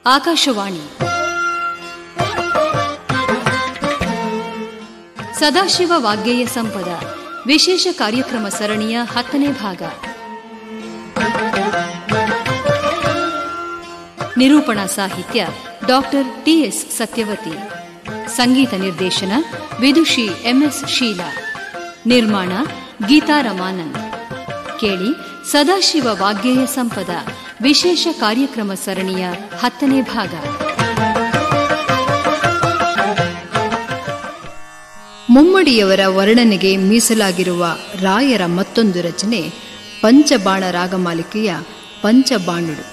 ಆಕಾಶವಾಣಿ ಸದಾಶಿವ ವಾಗ್ಗೇಯ ಸಂಪದ ವಿಶೇಷ ಕಾರ್ಯಕ್ರಮ ಸರಣಿಯ ಹತ್ತನೇ ಭಾಗ ನಿರೂಪಣಾ ಸಾಹಿತ್ಯ ಡಾಕ್ಟರ್ ಟಿಎಸ್ ಸತ್ಯವತಿ ಸಂಗೀತ ನಿರ್ದೇಶನ ವಿದುಷಿ ಎಂಎಸ್ ಶೀಲಾ ನಿರ್ಮಾಣ ಗೀತಾ ರಮಾನಂದ್ ಕೇಳಿ ಸದಾಶಿವ ವಾಗ್ಗೇಯ ಸಂಪದ ವಿಶೇಷ ಕಾರ್ಯಕ್ರಮ ಸರಣಿಯ ಹತ್ತನೇ ಭಾಗ ಮುಮ್ಮಡಿಯವರ ವರ್ಣನೆಗೆ ಮೀಸಲಾಗಿರುವ ರಾಯರ ಮತ್ತೊಂದು ರಚನೆ ಪಂಚಬಾಣ ರಾಗಮಾಲಿಕೆಯ ಪಂಚಬಾಣುಡು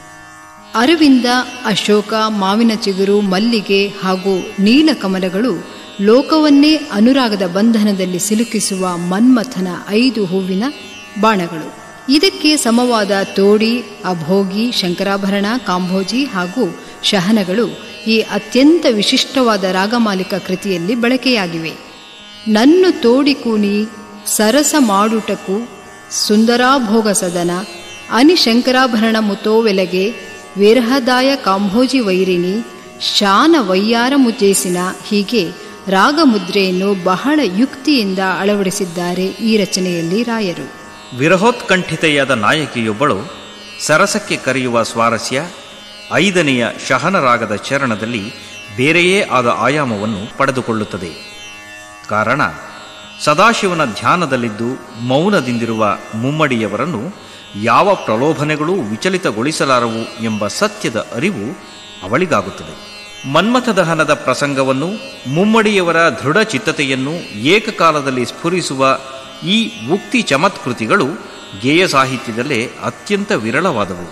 ಅರವಿಂದ ಅಶೋಕ ಮಾವಿನ ಚಿಗುರು ಮಲ್ಲಿಗೆ ಹಾಗೂ ನೀಲಕಮಲಗಳು ಲೋಕವನ್ನೇ ಅನುರಾಗದ ಬಂಧನದಲ್ಲಿ ಸಿಲುಕಿಸುವ ಮನ್ಮಥನ ಐದು ಹೂವಿನ ಬಾಣಗಳು ಇದಕ್ಕೆ ಸಮವಾದ ತೋಡಿ ಅಭೋಗಿ ಶಂಕರಾಭರಣ ಕಾಂಭೋಜಿ ಹಾಗೂ ಶಹನಗಳು ಈ ಅತ್ಯಂತ ವಿಶಿಷ್ಟವಾದ ರಾಗಮಾಲಿಕ ಕೃತಿಯಲ್ಲಿ ಬಳಕೆಯಾಗಿವೆ ನನ್ನು ತೋಡಿ ಕೂನಿ ಸರಸ ಮಾಡುಟಕು ಸುಂದರಾಭೋಗ ಸದನ ಅನಿ ಶಂಕರಾಭರಣ ಮುತೋವೆಲಗೆ ವಿರಹದಾಯ ಕಾಂಭೋಜಿ ವೈರಿಣಿ ಶಾನ ವೈಯಾರ ಮುಜೇಸಿನ ಹೀಗೆ ರಾಗಮುದ್ರೆಯನ್ನು ಬಹಳ ಯುಕ್ತಿಯಿಂದ ಅಳವಡಿಸಿದ್ದಾರೆ ಈ ರಚನೆಯಲ್ಲಿ ರಾಯರು ವಿರಹೋತ್ಕಂಠಿತೆಯಾದ ನಾಯಕಿಯೊಬ್ಬಳು ಸರಸಕ್ಕೆ ಕರೆಯುವ ಸ್ವಾರಸ್ಯ ಐದನೆಯ ಶಹನ ರಾಗದ ಚರಣದಲ್ಲಿ ಬೇರೆಯೇ ಆದ ಆಯಾಮವನ್ನು ಪಡೆದುಕೊಳ್ಳುತ್ತದೆ ಕಾರಣ ಸದಾಶಿವನ ಧ್ಯಾನದಲ್ಲಿದ್ದು ಮೌನದಿಂದಿರುವ ಮುಮ್ಮಡಿಯವರನ್ನು ಯಾವ ಪ್ರಲೋಭನೆಗಳೂ ವಿಚಲಿತಗೊಳಿಸಲಾರವು ಎಂಬ ಸತ್ಯದ ಅರಿವು ಅವಳಿಗಾಗುತ್ತದೆ ಮನ್ಮಥ ದಹನದ ಪ್ರಸಂಗವನ್ನು ಮುಮ್ಮಡಿಯವರ ದೃಢ ಚಿತ್ತತೆಯನ್ನು ಏಕಕಾಲದಲ್ಲಿ ಸ್ಫುರಿಸುವ ಈ ಉಕ್ತಿ ಚಮತ್ಕೃತಿಗಳು ಗೇಯ ಸಾಹಿತ್ಯದಲ್ಲೇ ಅತ್ಯಂತ ವಿರಳವಾದವು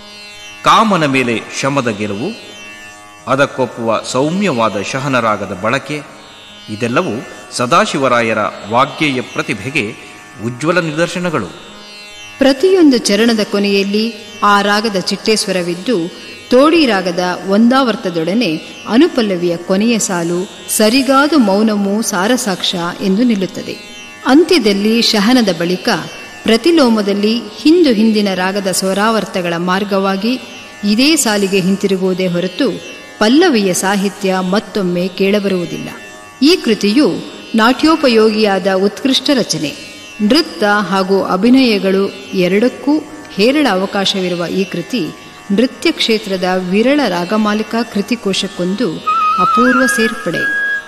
ಕಾಮನ ಮೇಲೆ ಶಮದ ಗೆಲುವು ಅದಕ್ಕೊಪ್ಪುವ ಸೌಮ್ಯವಾದ ಶಹನರಾಗದ ಬಳಕೆ ಇದೆಲ್ಲವೂ ಸದಾಶಿವರಾಯರ ವಾಗ್ಗೇಯ ಪ್ರತಿಭೆಗೆ ಉಜ್ವಲ ನಿದರ್ಶನಗಳು ಪ್ರತಿಯೊಂದು ಚರಣದ ಕೊನೆಯಲ್ಲಿ ಆ ರಾಗದ ಚಿಟ್ಟೇಶ್ವರವಿದ್ದು ತೋಡಿ ರಾಗದ ಒಂದಾವರ್ತದೊಡನೆ ಅನುಪಲ್ಲವಿಯ ಕೊನೆಯ ಸಾಲು ಸರಿಗಾದು ಮೌನಮೂ ಸಾರಸಾಕ್ಷ ಎಂದು ನಿಲ್ಲುತ್ತದೆ ಅಂತ್ಯದಲ್ಲಿ ಶಹನದ ಬಳಿಕ ಪ್ರತಿಲೋಮದಲ್ಲಿ ಹಿಂದು ಹಿಂದಿನ ರಾಗದ ಸ್ವರಾವರ್ತಗಳ ಮಾರ್ಗವಾಗಿ ಇದೇ ಸಾಲಿಗೆ ಹಿಂತಿರುಗುವುದೇ ಹೊರತು ಪಲ್ಲವಿಯ ಸಾಹಿತ್ಯ ಮತ್ತೊಮ್ಮೆ ಕೇಳಬರುವುದಿಲ್ಲ ಈ ಕೃತಿಯು ನಾಟ್ಯೋಪಯೋಗಿಯಾದ ಉತ್ಕೃಷ್ಟ ರಚನೆ ನೃತ್ಯ ಹಾಗೂ ಅಭಿನಯಗಳು ಎರಡಕ್ಕೂ ಹೇರಳ ಅವಕಾಶವಿರುವ ಈ ಕೃತಿ ನೃತ್ಯ ಕ್ಷೇತ್ರದ ವಿರಳ ರಾಗಮಾಲಿಕಾ ಕೃತಿಕೋಶಕ್ಕೊಂದು ಅಪೂರ್ವ ಸೇರ್ಪಡೆ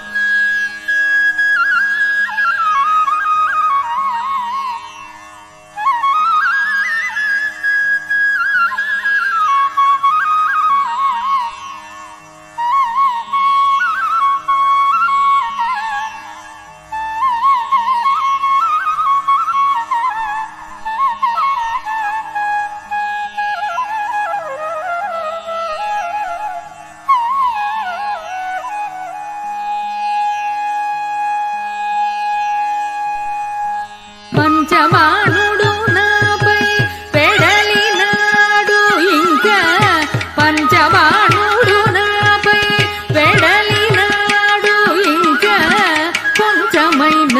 పంచమానుడు నాపై పెడలినాడు ఇంకా పంచమానుడు నాపై పెడలినాడు ఇంకా కొంచెమైన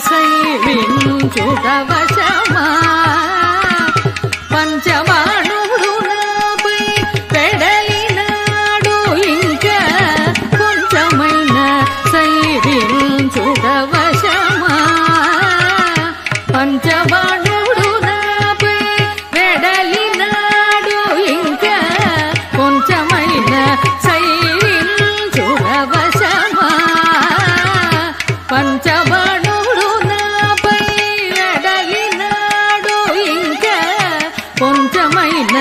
సైవించుటవశమా పంచమానుడు నాపై పెడలినాడు ఇంకా కొంచెమైన సైవించుటవశమా పంచబాణుడు నాపై వెడలినాడు ఇంకా కొంచెమైన సైరించుడవశమా పంచబాణుడు నాపై వెడలినాడు ఇంకా కొంచెమైన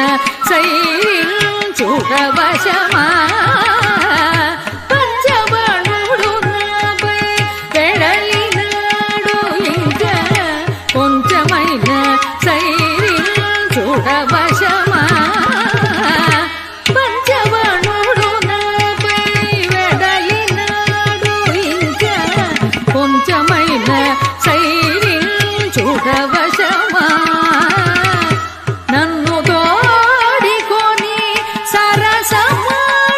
సైరించుడవశమా పంచబాణుడు నాపై వెడలినాడు ఇంకా కొంచెమైన సైరించుడవశమా పంచబాణుడు నాపై వెడలినాడు ఇంకా కొంచెమైన సైరించుడవశమా నన్ను తోడికొని సరసమా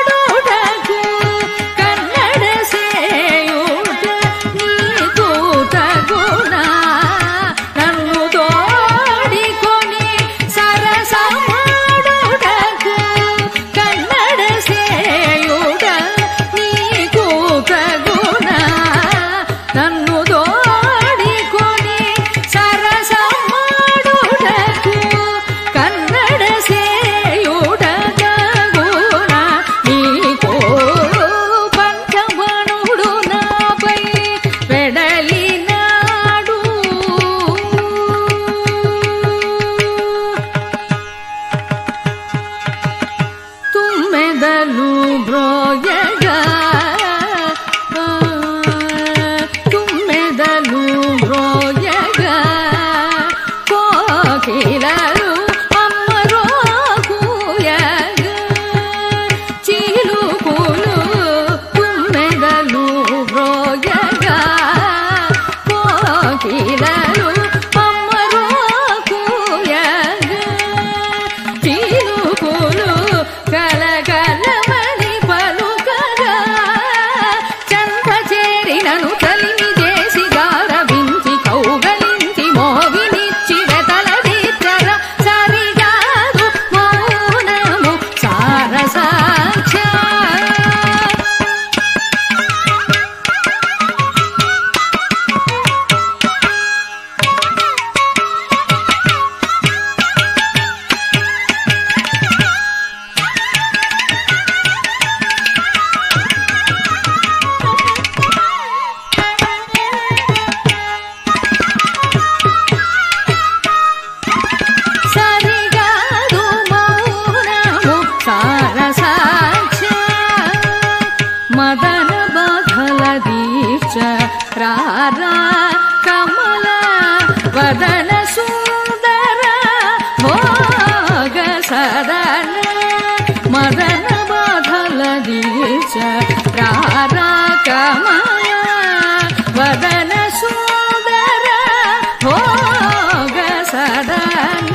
ಬಾಧಲದೀಶ ರಾರ ಕಮಲ ವದನ ಸುಂದರ ಭೋಗ ಸದನ ಮದನ ಬಾಧಲದೀಶ ರಾರ ಕಮಲ ವದನ ಸುಂದರ ಭೋಗ ಸದನ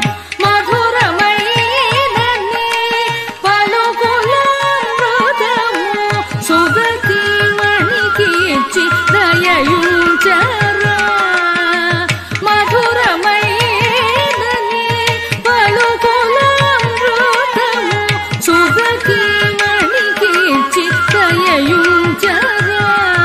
మధురమైనని పలుకులమృతము సుగతి మణికి ఇచ్చి దయయుంచరా మధురమైనని పలుకులమృతము సుగతి మణికి ఇచ్చి దయయుంచరా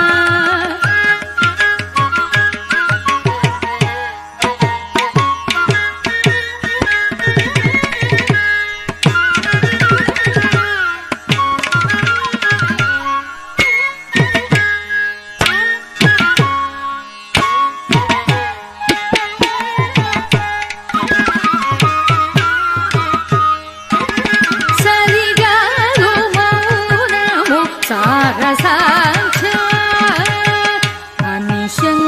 సరిగాలు మౌనము సారసాక్ష అని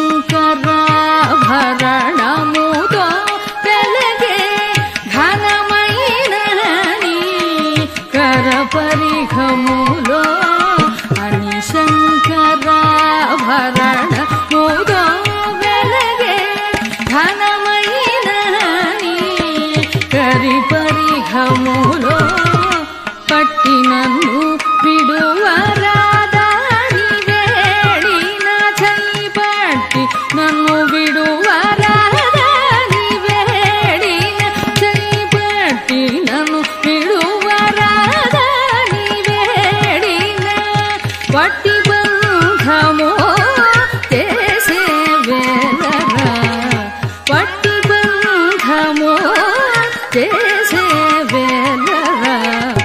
శంకరాభరణముతో వెలగే ఘనమైన కర పరిఘములో అని శంకరాభరణముతో వెలగే ఘనమైన కరి పరిఘములో పట్టి నన్ను విడువరాదాని వేడిన చెయ్యి పట్టి నన్ను విడువరాదాని వేడిన చెయ్యి పట్టి నన్ను విడువరాదాని వేడిన పట్టి బంధము చేసే వేలరా పట్టి బంధము చేసే వేలరా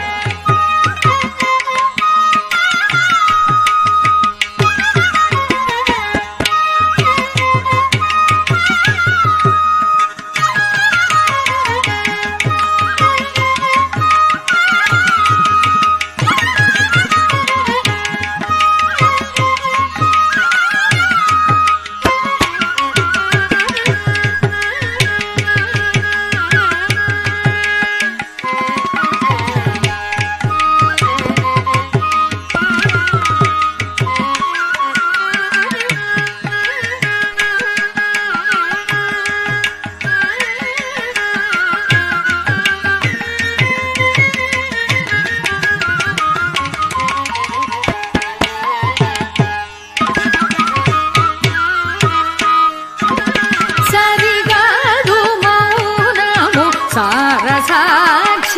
సరిగాదు మౌనము సారసాక్ష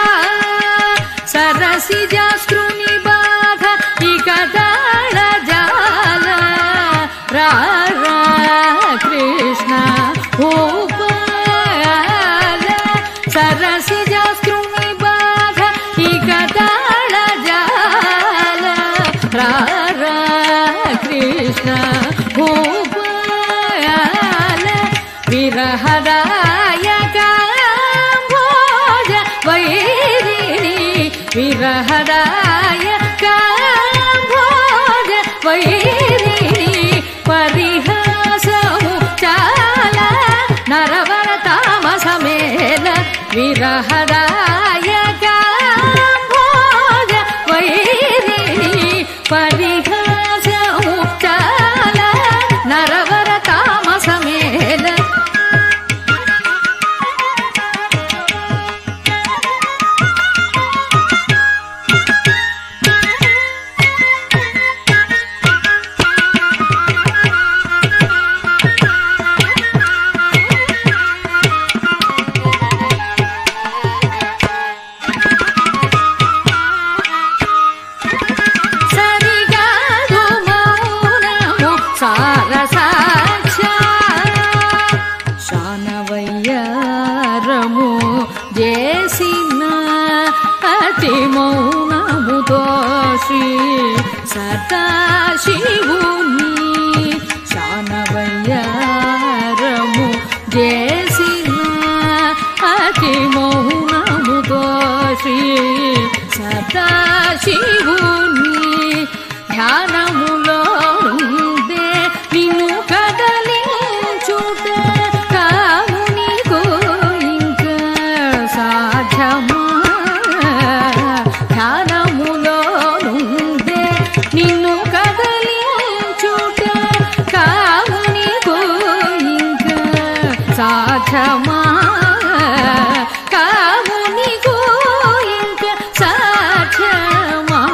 సరసిజాస్కృని బాధ ఇక దాళ జాల రారా కృష్ణ భూపాల సరసిజాస్కృని బాధ ఇక దాళ జాల రారా కృష్ణ భూపాల విరహదాయక భోజ వైరిణి విరహదాయక భోజ వైరిణి పరిహాసము చాలా నరవర తామసమేల విరహదాయక భోజ వైరిణి పరిహాసము చాలా నరవర తామసమేల సరిగాదు మౌనము సారసాక్ష శానవయ్యారము చేసిన అతి మౌనముతో శ్రీ సదాశివుని శానవయ్యారము చేసిన అతి మౌనముతో శ్రీ సదాశివుని ధ్యాన ధ్యానములో ఉండే నిన్ను కదలించుట కామునికు ఇంకా సాధ్యమా ధ్యానములో ఉండే నిన్ను కదలించుట కామునికు ఇంకా సాధ్యమా కామునికు ఇంకా సాధ్యమా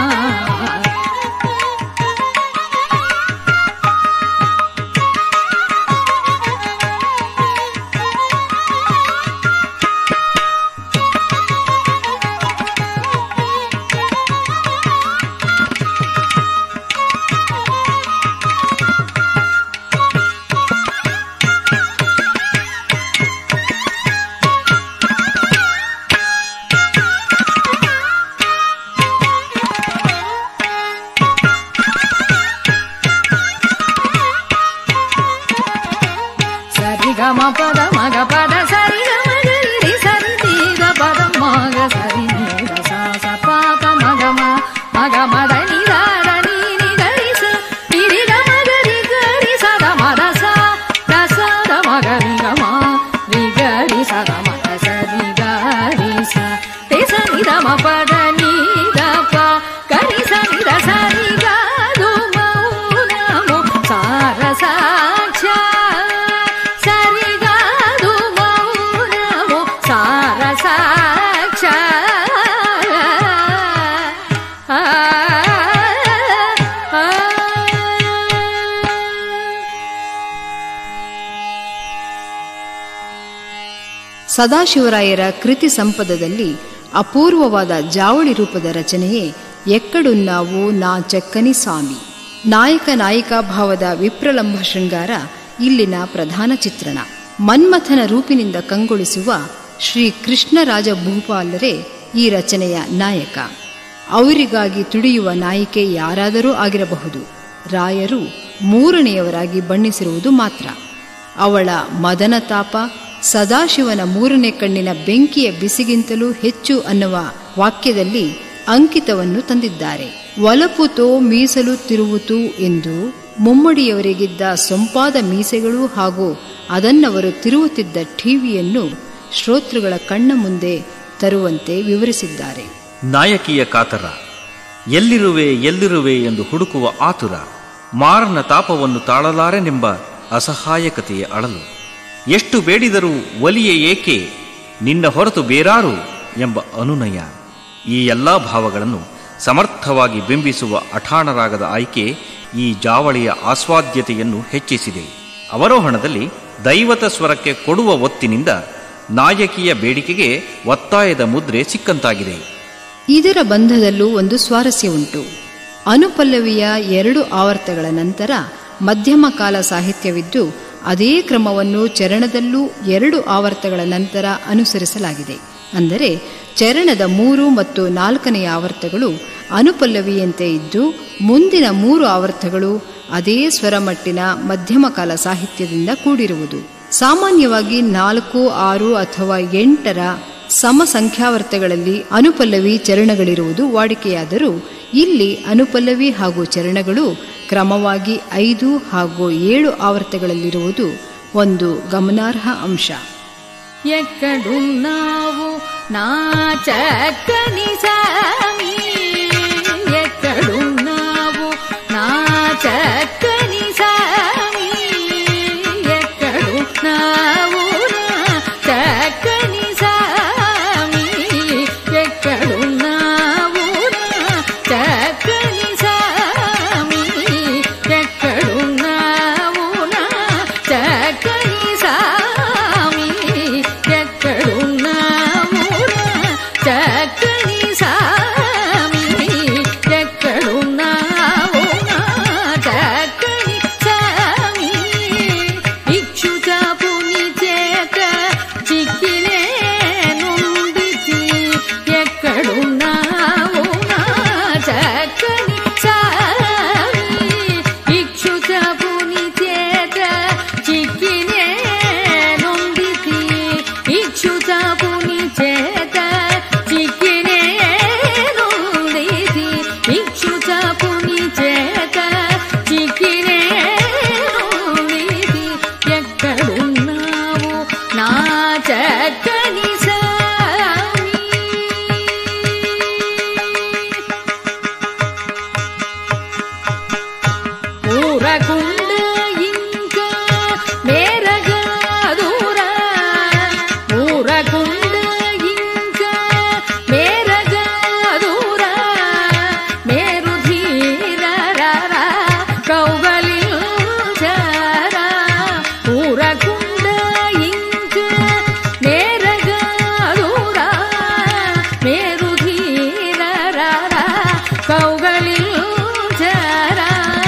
సరి గమ పద మగ పద సరి గమ గరి సరి తీగ పద మగ సరి నీర సా స పాప మగ మ మగ మద ని రా ర ని ని గరి స నిరి గమ గరి గరి స ద మ ద స ద స ద మ గ రి గ మ రి గరి స ద మ ద స రి గరి స తే స ని ద మ ప ద ని ద ప గరి స ని ద స రి గ దు మౌనము సార సాక్ష సరి గ దు మౌనము సార సాక్ష ఆ ఆ ಸದಾಶಿವರಾಯರ ಕೃತಿ ಸಂಪದದಲ್ಲಿ ಅಪೂರ್ವವಾದ ಜಾವಳಿ ರೂಪದ ರಚನೆಯೇ ಎಕ್ಕಡುನ್ನಾವು ನಾ ಚಕ್ಕನಿ ಸ್ವಾಮಿ ನಾಯಕ ನಾಯಿಕಾ ಭಾವದ ವಿಪ್ರಲಂಬ ಶೃಂಗಾರ ಇಲ್ಲಿನ ಪ್ರಧಾನ ಚಿತ್ರಣ ಮನ್ಮಥನ ರೂಪಿನಿಂದ ಕಂಗೊಳಿಸುವ ಶ್ರೀ ಕೃಷ್ಣರಾಜ ಭೂಪಾಲರೇ ಈ ರಚನೆಯ ನಾಯಕ ಅವರಿಗಾಗಿ ತುಡಿಯುವ ನಾಯಿಕೆ ಯಾರಾದರೂ ಆಗಿರಬಹುದು ರಾಯರು ಮೂರನೆಯವರಾಗಿ ಬಣ್ಣಿಸಿರುವುದು ಮಾತ್ರ ಅವಳ ಮದನ ತಾಪ ಸದಾಶಿವನ ಮೂರನೇ ಕಣ್ಣಿನ ಬೆಂಕಿಯ ಬಿಸಿಗಿಂತಲೂ ಹೆಚ್ಚು ಅನ್ನುವ ವಾಕ್ಯದಲ್ಲಿ ಅಂಕಿತವನ್ನು ತಂದಿದ್ದಾರೆ ಒಲಪುತೋ ಮೀಸಲು ತಿರುವುತು ಎಂದು ಮುಮ್ಮಡಿಯವರಿಗಿದ್ದ ಸೊಂಪಾದ ಮೀಸೆಗಳು ಹಾಗೂ ಅದನ್ನವರು ತಿರುವುತ್ತಿದ್ದ ಟಿವಿಯನ್ನು ಶ್ರೋತೃಗಳ ಕಣ್ಣ ಮುಂದೆ ತರುವಂತೆ ವಿವರಿಸಿದ್ದಾರೆ ನಾಯಕಿಯ ಕಾತರ ಎಲ್ಲಿರುವೆ ಎಲ್ಲಿರುವೆ ಎಂದು ಹುಡುಕುವ ಆತುರ ಮಾರನ ತಾಪವನ್ನು ತಾಳಲಾರೆನೆಂಬ ಅಸಹಾಯಕತೆಯ ಅಳಲು ಎಷ್ಟು ಬೇಡಿದರೂ ಒಲಿಯೇ ಏಕೆ ನಿನ್ನ ಹೊರತು ಬೇರಾರು ಎಂಬ ಅನುನಯ ಈ ಎಲ್ಲ ಭಾವಗಳನ್ನು ಸಮರ್ಥವಾಗಿ ಬಿಂಬಿಸುವ ಅಠಾಣರಾಗದ ಆಯ್ಕೆ ಈ ಜಾವಳಿಯ ಆಸ್ವಾದ್ಯತೆಯನ್ನು ಹೆಚ್ಚಿಸಿದೆ ಅವರೋಹಣದಲ್ಲಿ ದೈವತ ಸ್ವರಕ್ಕೆ ಕೊಡುವ ಒತ್ತಿನಿಂದ ನಾಯಕಿಯ ಬೇಡಿಕೆಗೆ ಒತ್ತಾಯದ ಮುದ್ರೆ ಸಿಕ್ಕಂತಾಗಿದೆ ಇದರ ಬಂಧದಲ್ಲೂ ಒಂದು ಸ್ವಾರಸ್ಯ ಉಂಟು ಅನುಪಲ್ಲವಿಯ ಎರಡು ಆವರ್ತಗಳ ನಂತರ ಮಧ್ಯಮ ಕಾಲ ಸಾಹಿತ್ಯವಿದ್ದು ಅದೇ ಕ್ರಮವನ್ನು ಚರಣದಲ್ಲೂ ಎರಡು ಆವರ್ತಗಳ ನಂತರ ಅನುಸರಿಸಲಾಗಿದೆ ಅಂದರೆ ಚರಣದ ಮೂರು ಮತ್ತು ನಾಲ್ಕನೆಯ ಆವರ್ತಗಳು ಅನುಪಲ್ಲವಿಯಂತೆ ಇದ್ದು ಮುಂದಿನ ಮೂರು ಆವರ್ತಗಳು ಅದೇ ಸ್ವರಮಟ್ಟಿನ ಮಧ್ಯಮ ಕಾಲ ಸಾಹಿತ್ಯದಿಂದ ಕೂಡಿರುವುದು ಸಾಮಾನ್ಯವಾಗಿ ನಾಲ್ಕು ಆರು ಅಥವಾ ಎಂಟರ ಸಮ ಸಂಖ್ಯಾವರ್ತಗಳಲ್ಲಿ ಅನುಪಲ್ಲವಿ ಚರಣಗಳಿರುವುದು ವಾಡಿಕೆಯಾದರೂ ಇಲ್ಲಿ ಅನುಪಲ್ಲವಿ ಹಾಗೂ ಚರಣಗಳು ಕ್ರಮವಾಗಿ ಐದು ಹಾಗೂ ಏಳು ಆವರ್ತಗಳಲ್ಲಿರುವುದು ಒಂದು ಗಮನಾರ್ಹ ಅಂಶ ఎక్కడున్నావు నా చక్కని సామి ఎక్కడున్నావు నా చక్కని సామి ఎక్కడున్నావు నా చక్కని సామి ఎక్కడున్నావు నా చక్కని సామి ఎక్కడున్నావు నా చక్కని సామి ఎక్కడున్నావు నా చక్కని సామి ಊರಗುಂಡ ಇಂಕ ಮೇರಗ ದೂರ ಊರಗುಂಡ ಇಂಕ ಮೇರಗ ದೂರ ಮೇರು ಧೀರರ ಕೌಗಲಿಲ್ ಜರ ಊರಗುಂಡ ಇಂಕ ಮೇರಗ ದೂರ ಮೇರು ಧೀರರ ಕೌಗಲಿಲ್ ಜರ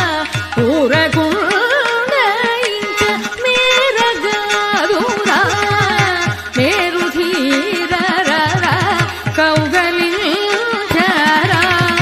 ಊರಗುಂಡ ಇಂಕ ಮೇರಗ ದೂರ ಮೇರು ಧೀರರ ಕೌಗಲಿಲ್ ಜರ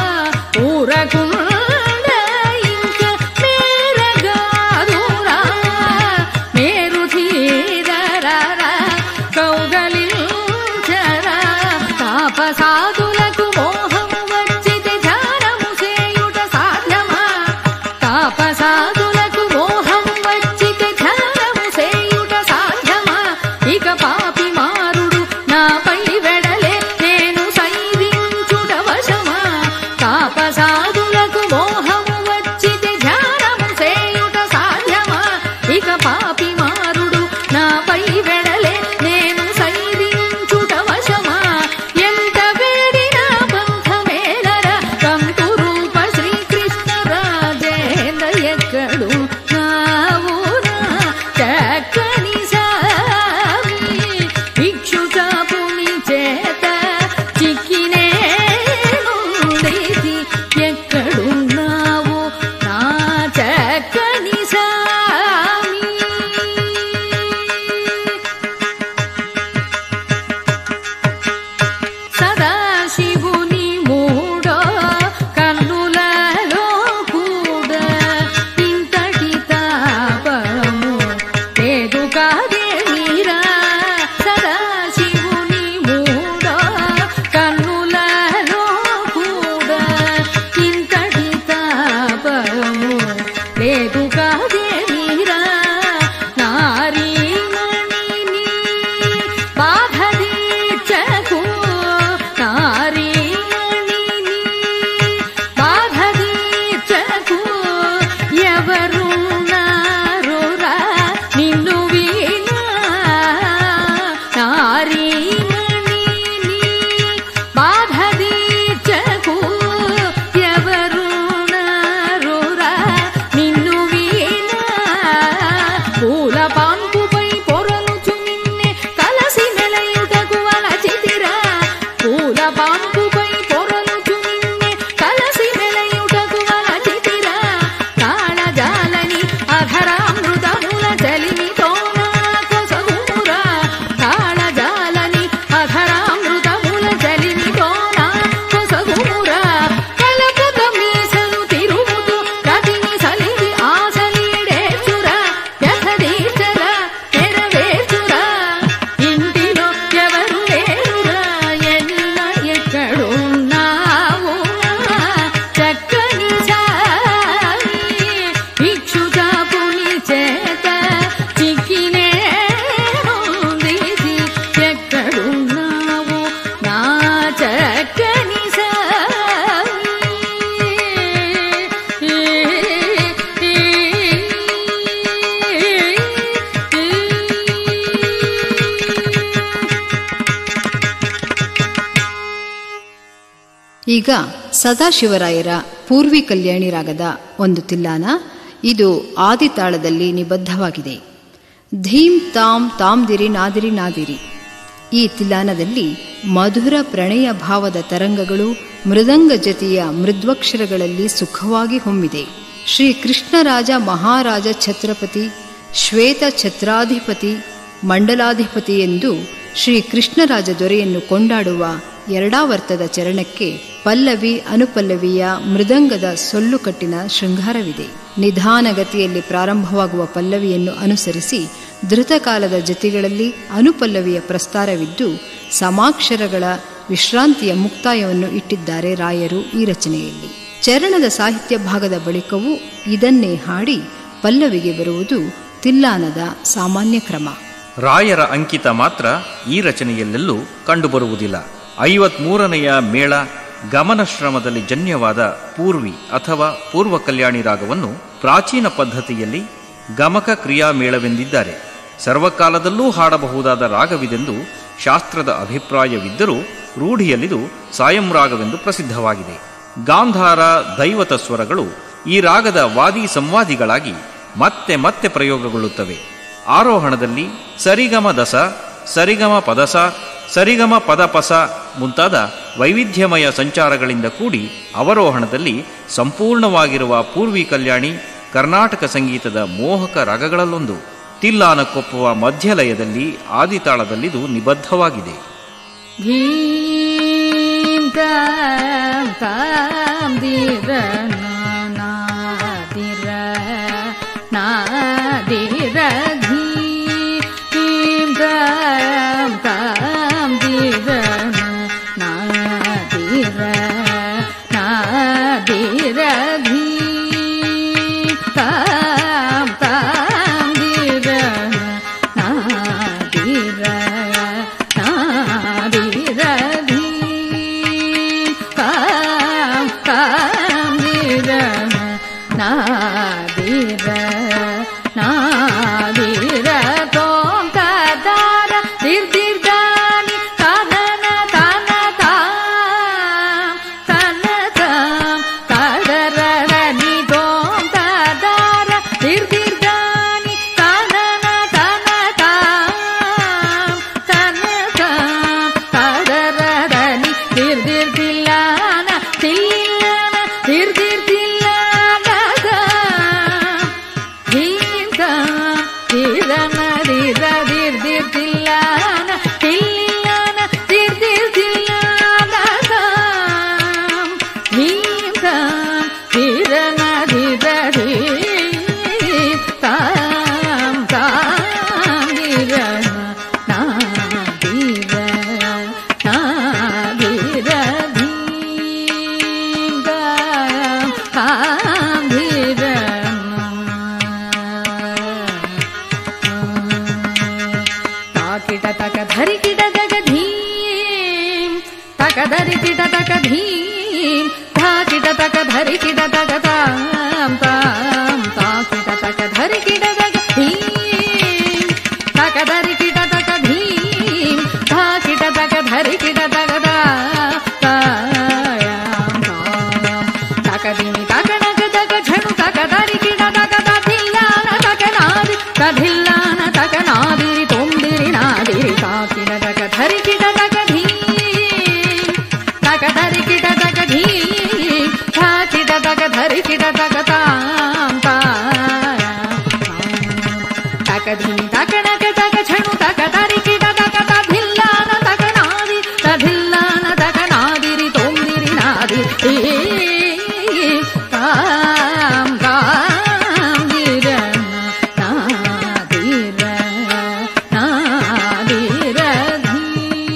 ಊರಗುಂಡ ಇಂಕ ಮೇರಗ ದೂರ ಮೇರು ధీరర కౌగలిల్ జర తాపసాదులకు మోహం వచ్చితే ధ్యానము చేయుట సాధ్యమా తాపసాదులకు మోహం వచ్చితే ధ్యానము చేయుట సాధ్యమా ఇక పాపి మారుడు నాపై వెడలే నేను సైరించుట వశమా తాపసాదులకు మోహము వచ్చితే ధ్యానము చేయుట సాధ్యమా ఇక పాపి మారుడు నాపై వెడలే నేను సైరించుట వశమా ఎంత వేడిన బంధమేలర కంతు రూప శ్రీకృష్ణ రాజేంద్ర ఎక్కడు నావునా చక్కని సామి భిక్షు చాపుని చేత చిక్కినే నుండేది ఎక్కడున్నావు నా చక్కని సామి సదాశివుని మూడో కన్నులలో కూడా ఇంతటి తాపము లేదు కాదే మీరా సదాశివుని మూడో కన్నులలో కూడా ఇంతటి తాపము లేదు కాదే మీరా నారీమణిని బాధదీర్చకు నారీమణిని బాధదీర్చకు ఎవరున్నారురా నిన్ను వీనా నారీమణిని బాధదీర్చకు ఎవరున్నారురా నిన్ను వీనా పూల పాంపుపై పొరలుచు నిన్నే కలసి మెలయుటకు వలచితిరా పూల పాంపుపై పొరలుచు నిన్నే కలసి మెలయుటకు వలచితిరా కాళజాలని అధరామృతముల చలిమితోన కొసగుమురా కాళజాలని అధరామృతముల చలిమితోన కొసగుమురా కలపుత మీసలు తిరుగుతూ కదిని సలివి ఆశలీడేచురా వ్యధదీర్చరా నెరవేర్చురా ఇంటిలో ఎవరు లేరురా ఎన్న ఎక్కడున్నావు చక్కని సామి భిక్షు చాపుని చేత చిక్కినే నొందిది ఎక్కడున్నావు నా చక్కని ಈಗ ಸದಾಶಿವರಾಯರ ಪೂರ್ವಿ ಕಲ್ಯಾಣಿ ರಾಗದ ಒಂದು ತಿಲ್ಲಾನ ಇದು ಆದಿತಾಳದಲ್ಲಿ ನಿಬದ್ಧವಾಗಿದೆ ಧೀಂ ತಾಂ ತಾಂದಿರಿ ನಾದಿರಿ ನಾದಿರಿ ಈ ತಿಲ್ಲಾನದಲ್ಲಿ ಮಧುರ ಪ್ರಣಯ ಭಾವದ ತರಂಗಗಳು ಮೃದಂಗ ಜತಿಯ ಮೃದ್ವಕ್ಷರಗಳಲ್ಲಿ ಸುಖವಾಗಿ ಹೊಮ್ಮಿದೆ ಶ್ರೀ ಕೃಷ್ಣರಾಜ ಮಹಾರಾಜ ಛತ್ರಪತಿ ಶ್ವೇತ ಛತ್ರಾಧಿಪತಿ ಮಂಡಲಾಧಿಪತಿ ಎಂದು ಶ್ರೀ ಕೃಷ್ಣರಾಜ ದೊರೆಯನ್ನು ಕೊಂಡಾಡುವ ಎರಡಾವರ್ತದ ಚರಣಕ್ಕೆ ಪಲ್ಲವಿ ಅನುಪಲ್ಲವಿಯ ಮೃದಂಗದ ಸೊಲ್ಲುಕಟ್ಟಿನ ಶೃಂಗಾರವಿದೆ ನಿಧಾನಗತಿಯಲ್ಲಿ ಪ್ರಾರಂಭವಾಗುವ ಪಲ್ಲವಿಯನ್ನು ಅನುಸರಿಸಿ ಧೃತಕಾಲದ ಜತಿಗಳಲ್ಲಿ ಅನುಪಲ್ಲವಿಯ ಪ್ರಸ್ತಾರವಿದ್ದು ಸಮಾಕ್ಷರಗಳ ವಿಶ್ರಾಂತಿಯ ಮುಕ್ತಾಯವನ್ನು ಇಟ್ಟಿದ್ದಾರೆ ರಾಯರು ಈ ರಚನೆಯಲ್ಲಿ ಚರಣದ ಸಾಹಿತ್ಯ ಭಾಗದ ಬಳಿಕವೂ ಇದನ್ನೇ ಹಾಡಿ ಪಲ್ಲವಿಗೆ ಬರುವುದು ತಿಲ್ಲಾನದ ಸಾಮಾನ್ಯ ಕ್ರಮ ರಾಯರ ಅಂಕಿತ ಮಾತ್ರ ಈ ರಚನೆಯಲ್ಲೆಲ್ಲೂ ಕಂಡುಬರುವುದಿಲ್ಲ ಐವತ್ಮೂರನೆಯ ಮೇಳ ಗಮನಶ್ರಮದಲ್ಲಿ ಜನ್ಯವಾದ ಪೂರ್ವಿ ಅಥವಾ ಪೂರ್ವ ಕಲ್ಯಾಣಿ ರಾಗವನ್ನು ಪ್ರಾಚೀನ ಪದ್ಧತಿಯಲ್ಲಿ ಗಮಕ ಕ್ರಿಯಾಮೇಳವೆಂದಿದ್ದಾರೆ ಸರ್ವಕಾಲದಲ್ಲೂ ಹಾಡಬಹುದಾದ ರಾಗವಿದೆಂದು ಶಾಸ್ತ್ರದ ಅಭಿಪ್ರಾಯವಿದ್ದರೂ ರೂಢಿಯಲ್ಲಿದು ಸಾಯಂ ರಾಗವೆಂದು ಪ್ರಸಿದ್ಧವಾಗಿದೆ ಗಾಂಧಾರ ದೈವತ ಸ್ವರಗಳು ಈ ರಾಗದ ವಾದಿ ಸಂವಾದಿಗಳಾಗಿ ಮತ್ತೆ ಮತ್ತೆ ಪ್ರಯೋಗಗೊಳ್ಳುತ್ತವೆ ಆರೋಹಣದಲ್ಲಿ ಸರಿಗಮ ದಸ ಸರಿಗಮ ಪದಸ ಸರಿಗಮ ಪದಪಸ ಮುಂತಾದ ವೈವಿಧ್ಯಮಯ ಸಂಚಾರಗಳಿಂದ ಕೂಡಿ ಅವರೋಹಣದಲ್ಲಿ ಸಂಪೂರ್ಣವಾಗಿರುವ ಪೂರ್ವಿ ಕಲ್ಯಾಣಿ ಕರ್ನಾಟಕ ಸಂಗೀತದ ಮೋಹಕ ರಾಗಗಳಲ್ಲೊಂದು ತಿಲ್ಲಾನಕ್ಕೊಪ್ಪುವ ಮಧ್ಯಲಯದಲ್ಲಿ ಆದಿತಾಳದಲ್ಲಿದು ನಿಬದ್ಧವಾಗಿದೆ ಧೀಂ ತಾಂ ತಾಂ ದಿರ ನಾ ದಿರ ನಾ ದಿರ ಧೀಂ ತಾಂ ತಾಂ ದಿರ ನಾ ದಿರ ನಾ ದಿರ ಧೀಂ ತಾಂ ತಾಂ ದಿರ ನಾ ದಿರ ನಾದಿರ ಧೀಂ ಕಾಂ ಕಾಂ ದಿರ ನಾದಿರ ನಾದಿರ ತೋಂ ತದಾರ ದಿರ್ದಿರ್ದಾನಿ ತನನ ತನ ತಾಂ ತನ ತಾಂ ತದರರ ನಿ ತೋಂ ತದಾರ ದಿರ್ದಿರ್ದಾನಿ ತನನ ತನ ತಾಂ ತನ ತಾಂ ತದರರ ನಿ ದಿರ್ದಿರ್ದಿಲ್ಲಾನ ತಿಲ್ಲಿಲ್ಲನ ದಿರ್ದಿರ್ದಿಲ್ಲಾನ ಧೀಂತ ತೀರನ ದಿರ ದಿರ್ದಿರ್ದಿಲ್ಲಾನ ತಿಲ್ಲಿಲ್ಲನ ದಿರ್ದಿರ್ದಿಲ್ಲಾನ ಧೀಂತ ತೀರನ ದಿರ ತಾಂ ತಾಂ ದಿರನ ನಾ ದಿರ ನಾ ದಿರ ಧೀಂ ಕಾಂ ದಿರ ತಾಕಿಟ ತಕ ಧರಿ ಕಿಟ ತಕ ಧೀಂ ತಕ ಧರಿ ಕಿಟ ತಕ ಧೀಂ ತಾಕಿಟ ತಕ ಧರಿ ಕಿಟ ತಕ ತಾಂ ತಾಂ ತಾಕಿಟ ತಕ ಧರಿ ಕಿಟ ತಕ ಧೀಂ ತಕ ಧರಿ ಕಿಟ ತಕ ಧೀಂ ತಾಕಿಟ ತಕ ಧರಿ ಕಿಟ ತಕ ತಾಂ ತಾಂ ತಕ ದಿನಿ ತಕ ನಕ ತಕ ಝಣು ತಕ ಧರಿ ಕಿಟ ತಕ ತದಿಲ್ಲಾನ ತಕ ನಾದಿ ತದಿಲ್ಲಾನ ತಕ ನಾದಿರಿ ತುಂಬಿರಿ ನಾದಿರಿ ತಾಕಿಡ ತಕ ಧರಿ ಕಿಟ ತಕ ಧೀಂ ತಕ ಧರಿ ಕಿಟ ತಕ ಧೀಂ ತಾಕಿಡ ತಕ ಧರಿ ಕಿಟ ತಕ ತಾಂ ತಾಂ ತಕ ಧಿನಿ ತಕ ನಕ ತಕ ಝಣು ತಕ ಧರಿ ಕಿಟ ತಕ ತದಿಲ್ಲಾನ ತಕ ನಾದಿ ತದಿಲ್ಲಾನ ತಕ ನಾದಿರಿ ತುಂಬಿರಿ ನಾದಿ ತಾಂ ತಾಂ ದಿರ ನಾದಿರ ನಾದಿರ ಧೀಂ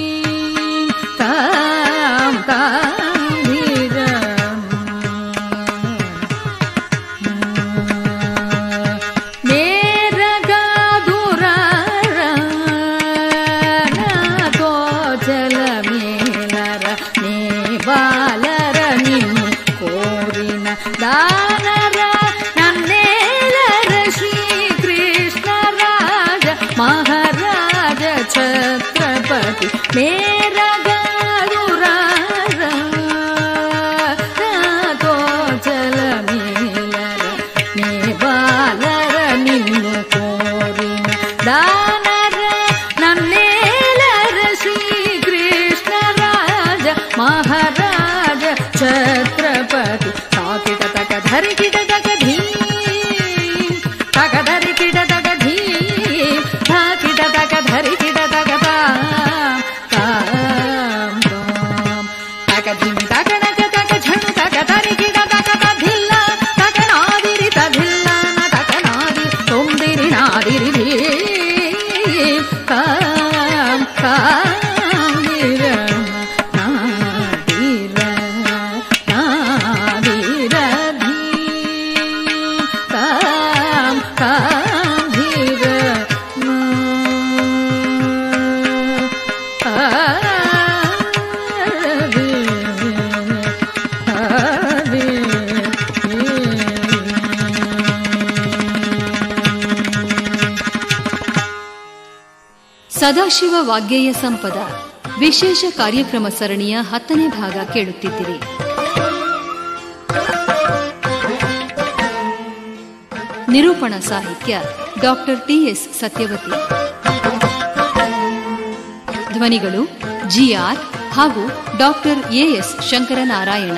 ಸದಾಶಿವ ವಾಗ್ಗೇಯ ಸಂಪದ ವಿಶೇಷ ಕಾರ್ಯಕ್ರಮ ಸರಣಿಯ ಹತ್ತನೇ ಭಾಗ ಕೇಳುತ್ತಿದ್ದಿರಿ ನಿರೂಪಣಾ ಸಾಹಿತ್ಯ ಡಾಕ್ಟರ್ ಟಿಎಸ್ ಸತ್ಯವತಿ ಧ್ವನಿಗಳು ಜಿಆರ್ ಹಾಗೂ ಡಾಕ್ಟರ್ ಎಎಸ್ ಶಂಕರನಾರಾಯಣ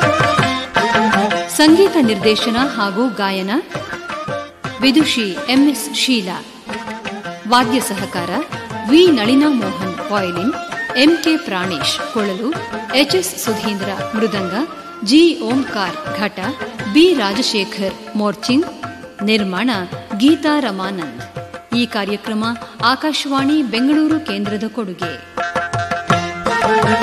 ಸಂಗೀತ ನಿರ್ದೇಶನ ಹಾಗೂ ಗಾಯನ ವಿದುಷಿ ಎಂಎಸ್ ಶೀಲಾ ವಾದ್ಯ ಸಹಕಾರ V Nalina Mohan violin MK Pranesh ಕೊಳಲು ಎಚ್ಎಸ್ ಸುಧೀಂದ್ರ ಮೃದಂಗ ಜಿ ಓಂಕಾರ್ ಘಟ ಬಿ ರಾಜಶೇಖರ್ ಮೋರ್ಚಿಂಗ್ ನಿರ್ಮಾಣ ಗೀತಾ ರಮಾನಂದ್ ಈ ಕಾರ್ಯಕ್ರಮ ಆಕಾಶವಾಣಿ ಬೆಂಗಳೂರು ಕೇಂದ್ರದ ಕೊಡುಗೆ